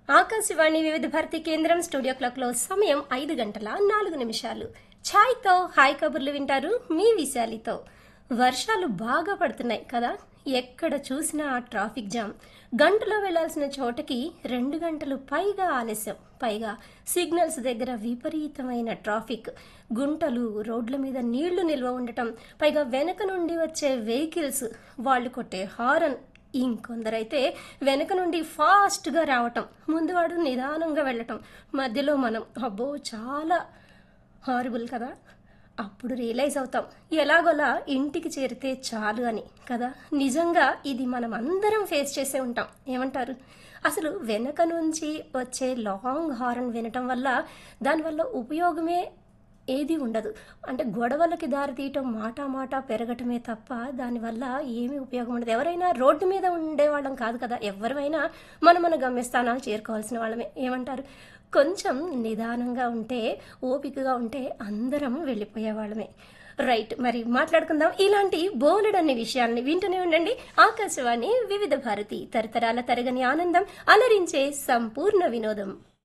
ఆకాశవాణి వివిధ భారతి కేంద్రం studio clock లో సమయం ఐదు గంటల నాలుగు నిమిషాలు ఛాయ్తో హాయ్ కబుర్లు వింటారు మీ విశాలితో వర్షాలు బాగా పడుతున్నాయి కదా ఎక్కడ చూసినా ఆ ట్రాఫిక్ జామ్ గంటలో వెళ్లాల్సిన చోటకి రెండు గంటలు పైగా ఆలస్యం పైగా సిగ్నల్స్ దగ్గర విపరీతమైన ట్రాఫిక్ గుంటలు రోడ్ల మీద నీళ్లు నిల్వ ఉండటం పైగా వెనక నుండి వచ్చే వెహికల్స్ వాళ్ళు కొట్టే హారన్ ఇంకొందరైతే వెనక నుండి ఫాస్ట్గా రావటం ముందువాడు నిదానంగా వెళ్ళటం మధ్యలో మనం అబ్బో చాలా హారబుల్ కదా అప్పుడు రియలైజ్ అవుతాం ఎలాగోలా ఇంటికి చేరితే చాలు అని కదా నిజంగా ఇది మనం అందరం ఫేస్ చేసే ఉంటాం ఏమంటారు అసలు వెనక నుంచి వచ్చే లాంగ్ హార్న్ వినటం వల్ల దానివల్ల ఉపయోగమే ఏది ఉండదు అంటే గొడవలకి దారితీయటం మాట మాట పెరగటమే తప్ప దానివల్ల ఏమీ ఉపయోగం ఉండదు ఎవరైనా రోడ్డు మీద ఉండేవాళ్ళం కాదు కదా ఎవరైనా మన మన గమ్యస్థానాలు చేరుకోవాల్సిన వాళ్ళమే ఏమంటారు కొంచెం నిదానంగా ఉంటే ఓపికగా ఉంటే అందరం వెళ్ళిపోయేవాళ్ళమే రైట్ మరి మాట్లాడుకుందాం ఇలాంటి బోలెడన్ని విషయాల్ని వింటూనే ఉండండి ఆకాశవాణి వివిధ భారతి తరతరాల తరగని ఆనందం అలరించే సంపూర్ణ వినోదం